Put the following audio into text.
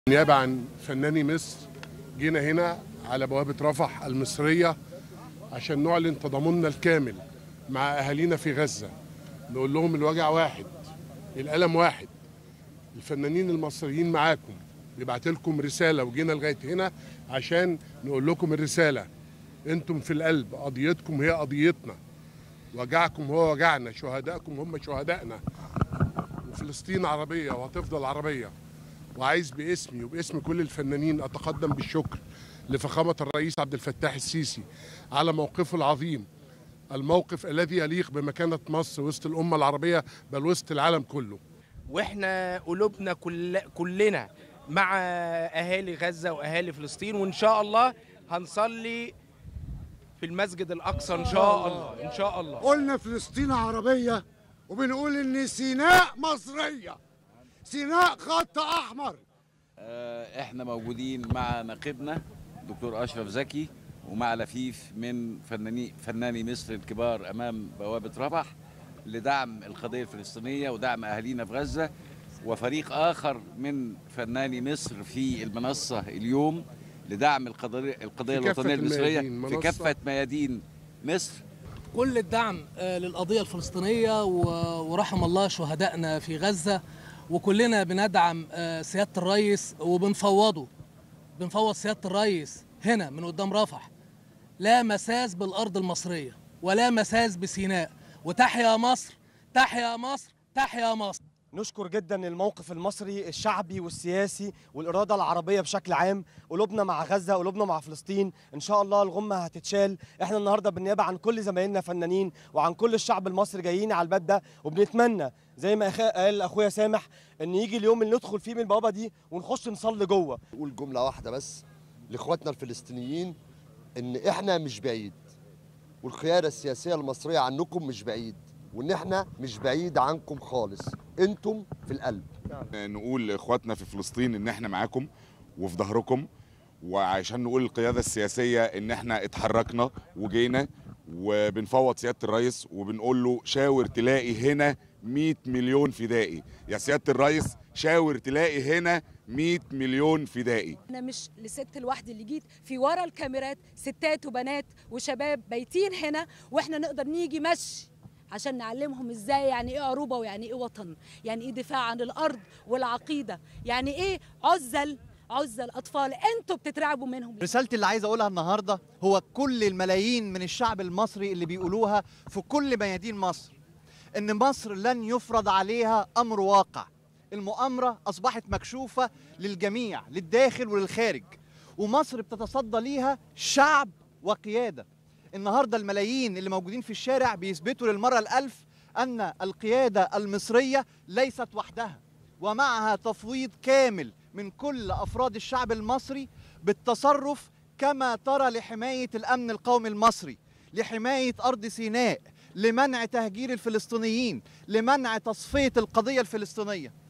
نيابة عن فناني مصر جينا هنا على بوابة رفح المصرية عشان نعلن تضامننا الكامل مع أهالينا في غزة نقول لهم الوجع واحد الألم واحد الفنانين المصريين معاكم بيبعت لكم رسالة وجينا لغاية هنا عشان نقول لكم الرسالة انتم في القلب قضيتكم هي قضيتنا وجعكم هو وجعنا شهدائكم هم شهدائنا وفلسطين عربية وهتفضل عربية وعايز باسمي وباسم كل الفنانين اتقدم بالشكر لفخامه الرئيس عبد الفتاح السيسي على موقفه العظيم الموقف الذي يليق بمكانه مصر وسط الامه العربيه بل وسط العالم كله واحنا قلوبنا كل كلنا مع اهالي غزه واهالي فلسطين وان شاء الله هنصلي في المسجد الاقصى ان شاء الله ان شاء الله قلنا فلسطين عربية وبنقول إن سيناء مصرية سيناء خط أحمر آه، احنا موجودين مع ناقبنا دكتور اشرف زكي ومع لفيف من فناني فناني مصر الكبار امام بوابه رفح لدعم القضيه الفلسطينيه ودعم اهالينا في غزه وفريق اخر من فناني مصر في المنصه اليوم لدعم القضيه القضيه في كافة الوطنيه المصريه الميادين، في منصة. كافه ميادين مصر كل الدعم آه، للقضية الفلسطينية و- ورحم الله شهدائنا في غزة وكلنا بندعم آه، سيادة الرئيس وبنفوضه بنفوض سيادة الرئيس هنا من قدام رفح لا مساس بالأرض المصرية ولا مساس بسيناء وتحيا مصر تحيا مصر تحيا مصر نشكر جدا الموقف المصري الشعبي والسياسي والإرادة العربية بشكل عام قلوبنا مع غزة قلوبنا مع فلسطين إن شاء الله الغمة هتتشال إحنا النهاردة بالنيابة عن كل زمايلنا فنانين وعن كل الشعب المصري جايين على الباب ده وبنتمنى زي ما أخ- قال أخويا سامح إن يجي اليوم اللي ندخل فيه من البوابة دي ونخش نصلي جوه نقول جملة واحدة بس لإخواتنا الفلسطينيين إن إحنا مش بعيد والقيادة السياسية المصرية عنكم مش بعيد وإن إحنا مش بعيد عنكم خالص أنتم في القلب نقول لاخواتنا في فلسطين ان احنا معاكم وفي ظهركم وعشان نقول للقياده السياسيه ان احنا اتحركنا وجينا وبنفوض سياده الرئيس وبنقول له شاور تلاقي هنا 100 مليون فدائي يا سياده الرئيس شاور تلاقي هنا 100 مليون فدائي انا مش لست لوحدي اللي جيت في ورا الكاميرات ستات وبنات وشباب بايتين هنا واحنا نقدر نيجي مشي عشان نعلمهم ازاي يعني ايه عروبه ويعني ايه وطن يعني ايه دفاع عن الارض والعقيده يعني ايه عزل عزل اطفال انتوا بتترعبوا منهم رسالتي اللي عايز اقولها النهارده هو كل الملايين من الشعب المصري اللي بيقولوها في كل ميادين مصر ان مصر لن يفرض عليها امر واقع المؤامره اصبحت مكشوفه للجميع للداخل وللخارج ومصر بتتصدى ليها شعب وقياده النهارده الملايين اللي موجودين في الشارع بيثبتوا للمره الالف ان القياده المصريه ليست وحدها ومعها تفويض كامل من كل افراد الشعب المصري بالتصرف كما ترى لحمايه الامن القومي المصري لحمايه ارض سيناء لمنع تهجير الفلسطينيين لمنع تصفيه القضيه الفلسطينيه